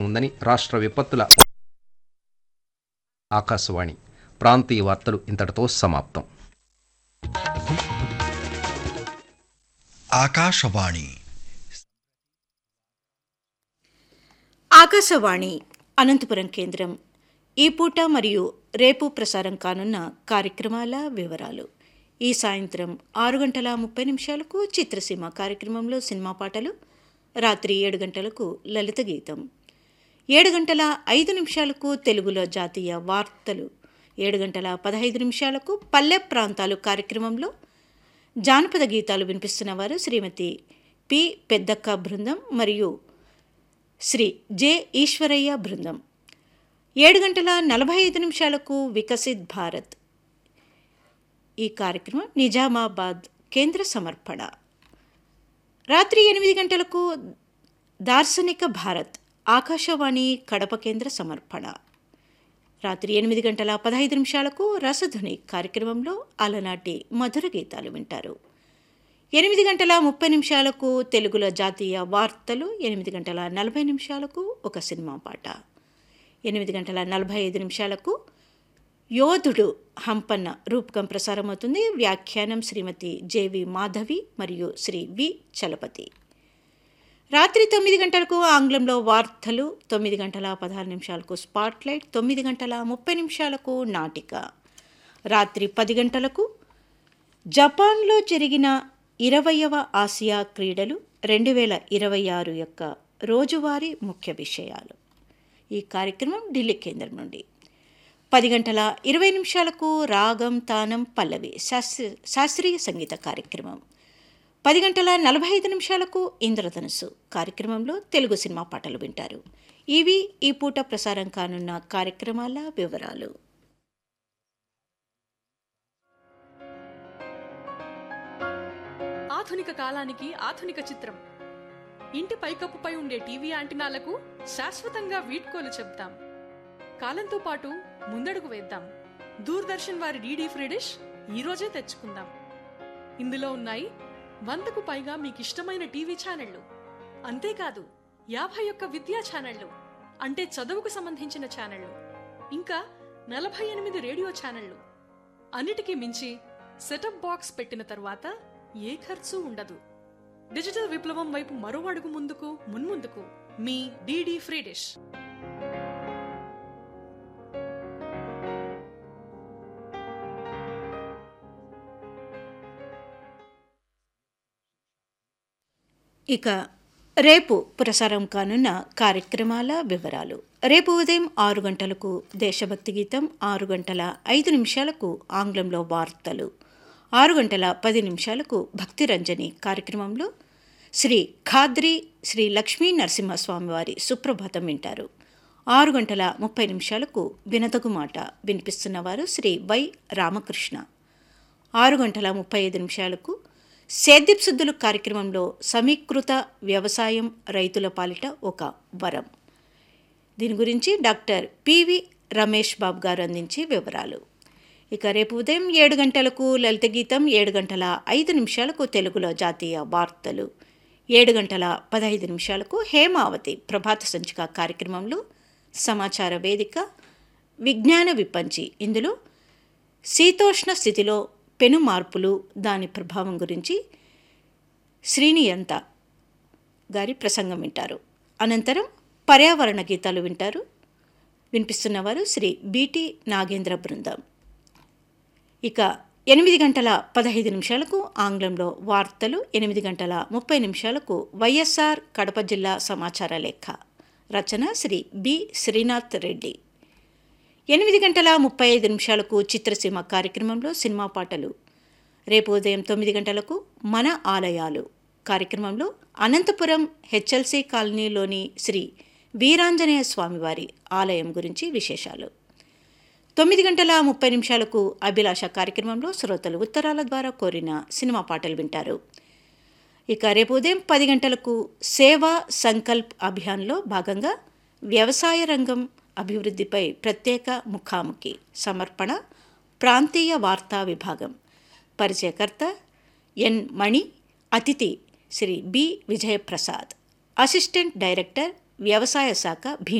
ఉందని రాష్ట్ర విపత్తుల ఆకాశవాణి ప్రాంతీయ వార్తలు ఇంతటితో సమాప్తం ఆకాశవాణి ఆకాశవాణి అనంతపురం కేంద్రం ఈ పూట మరియు రేపు ప్రసారం కానున్న కార్యక్రమాల వివరాలు ఈ సాయంత్రం ఆరు గంటల ముప్పై నిమిషాలకు చిత్రసీమ కార్యక్రమంలో సినిమా పాటలు రాత్రి ఏడు గంటలకు లలిత గీతం ఏడు గంటల ఐదు నిమిషాలకు తెలుగులో జాతీయ వార్తలు ఏడు గంటల పదహైదు నిమిషాలకు పల్లె ప్రాంతాలు కార్యక్రమంలో జానపద గీతాలు వినిపిస్తున్న వారు శ్రీమతి పి పెద్దక్క బృందం మరియు శ్రీ జె ఈశ్వరయ్య బృందం ఏడు గంటల నలభై ఐదు నిమిషాలకు వికసిత్ భారత్ ఈ కార్యక్రమం నిజామాబాద్ కేంద్ర సమర్పణ రాత్రి ఎనిమిది గంటలకు దార్శనిక భారత్ ఆకాశవాణి కడప కేంద్ర సమర్పణ రాత్రి ఎనిమిది గంటల పదహైదు నిమిషాలకు రసధుని కార్యక్రమంలో అలనాటి మధుర గీతాలు వింటారు ఎనిమిది గంటల ముప్పై నిమిషాలకు తెలుగులో జాతీయ వార్తలు ఎనిమిది గంటల నలభై నిమిషాలకు ఒక సినిమా పాట ఎనిమిది గంటల నలభై ఐదు నిమిషాలకు యోధుడు హంపన్న రూపకం ప్రసారమవుతుంది వ్యాఖ్యానం శ్రీమతి జేవి మాధవి మరియు శ్రీ వి చలపతి రాత్రి తొమ్మిది గంటలకు ఆంగ్లంలో వార్తలు తొమ్మిది గంటల పదహారు నిమిషాలకు స్పాట్లైట్ తొమ్మిది గంటల ముప్పై నిమిషాలకు నాటిక రాత్రి పది గంటలకు జపాన్లో జరిగిన ఇరవయవ ఆసియా క్రీడలు రెండు వేల ఇరవై ఆరు యొక్క రోజువారీ ముఖ్య విషయాలు ఈ కార్యక్రమం ఢిల్లీ కేంద్రం నుండి పది గంటల ఇరవై నిమిషాలకు రాగం తానం పల్లవి శాస్త్రీ శాస్త్రీయ సంగీత కార్యక్రమం పది గంటల నలభై ఐదు నిమిషాలకు ఇంద్రధనుస్సు కార్యక్రమంలో తెలుగు సినిమా పాటలు వింటారు ఇవి ఈ పూట ప్రసారం కానున్న కార్యక్రమాల వివరాలు ఆధునిక కాలానికి ఆధునిక చిత్రం ఇంటి పైకప్పుపై ఉండే టీవీ యాంటినాలకు శాశ్వతంగా వీడ్కోలు చెప్తాం కాలంతో పాటు ముందడుగు వేద్దాం దూరదర్శన్ వారి డీడీ ఫ్రీ డిష్ ఈ రోజే తెచ్చుకుందాం ఇందులో ఉన్నాయి వందకు పైగా మీకు ఇష్టమైన టీవీ ఛానళ్లు అంతేకాదు యాభై ఒక్క విద్యా ఛానళ్లు అంటే చదువుకు సంబంధించిన ఛానళ్లు ఇంకా నలభై ఎనిమిది రేడియో ఛానళ్లు అన్నిటికీ మించి సెటప్ బాక్స్ పెట్టిన తరువాత ఏ ఖర్చు ఉండదు డిజిటల్ విప్లవం వైపు మరో అడుగు ముందుకు మున్ముందుకు మీ డీడీ ఫ్రీ డిష్ ఇక రేపు ప్రసారం కానున్న కార్యక్రమాల వివరాలు రేపు ఉదయం ఆరు గంటలకు దేశభక్తి గీతం ఆరు గంటల ఐదు నిమిషాలకు ఆంగ్లంలో వార్తలు ఆరు గంటల పది నిమిషాలకు భక్తి రంజని కార్యక్రమంలో శ్రీ ఖాద్రి శ్రీ లక్ష్మీ నరసింహస్వామి వారి సుప్రభాతం వింటారు ఆరు గంటల ముప్పై నిమిషాలకు వినతగు మాట వినిపిస్తున్నవారు శ్రీ వై రామకృష్ణ ఆరు గంటల ముప్పై ఐదు నిమిషాలకు సేద్యప్ శుద్ధులు కార్యక్రమంలో సమీకృత వ్యవసాయం రైతుల పాలిట ఒక వరం దీని గురించి డాక్టర్ పివి రమేష్ బాబు గారు అందించే వివరాలు ఇక రేపు ఉదయం ఏడు గంటలకు లలిత గీతం ఏడు గంటల ఐదు నిమిషాలకు తెలుగులో జాతీయ వార్తలు ఏడు గంటల పదహైదు నిమిషాలకు హేమావతి ప్రభాత సంచిక కార్యక్రమంలో సమాచార వేదిక విజ్ఞాన విపంచి ఇందులో శీతోష్ణ స్థితిలో పెను మార్పులు దాని ప్రభావం గురించి శ్రీనియంత గారి ప్రసంగం వింటారు అనంతరం పర్యావరణ గీతాలు వింటారు వినిపిస్తున్నవారు శ్రీ బీటి నాగేంద్ర బృందం ఇక ఎనిమిది గంటల పదహైదు నిమిషాలకు ఆంగ్లంలో వార్తలు ఎనిమిది గంటల ముప్పై నిమిషాలకు వైఎస్ఆర్ కడప జిల్లా సమాచార లేఖ రచన శ్రీ బి శ్రీనాథ్ రెడ్డి ఎనిమిది గంటల ముప్పై ఐదు నిమిషాలకు చిత్రసీమ కార్యక్రమంలో సినిమా పాటలు రేపు ఉదయం తొమ్మిది గంటలకు మన ఆలయాలు కార్యక్రమంలో అనంతపురం హెచ్ఎల్సి కాలనీలోని శ్రీ వీరాంజనేయ స్వామివారి ఆలయం గురించి విశేషాలు తొమ్మిది గంటల ముప్పై నిమిషాలకు అభిలాష కార్యక్రమంలో శ్రోతలు ఉత్తరాల ద్వారా కోరిన సినిమా పాటలు వింటారు ఇక రేపు ఉదయం పది గంటలకు సేవా సంకల్ప్ అభియాన్లో భాగంగా వ్యవసాయ రంగం అభివృద్ధిపై ప్రత్యేక ముఖాముఖి సమర్పణ ప్రాంతీయ వార్తా విభాగం పరిచయకర్త ఎన్ మణి అతిథి Shri B Vijayaprasad assistant director వ్యవసాయ శాఖ భీ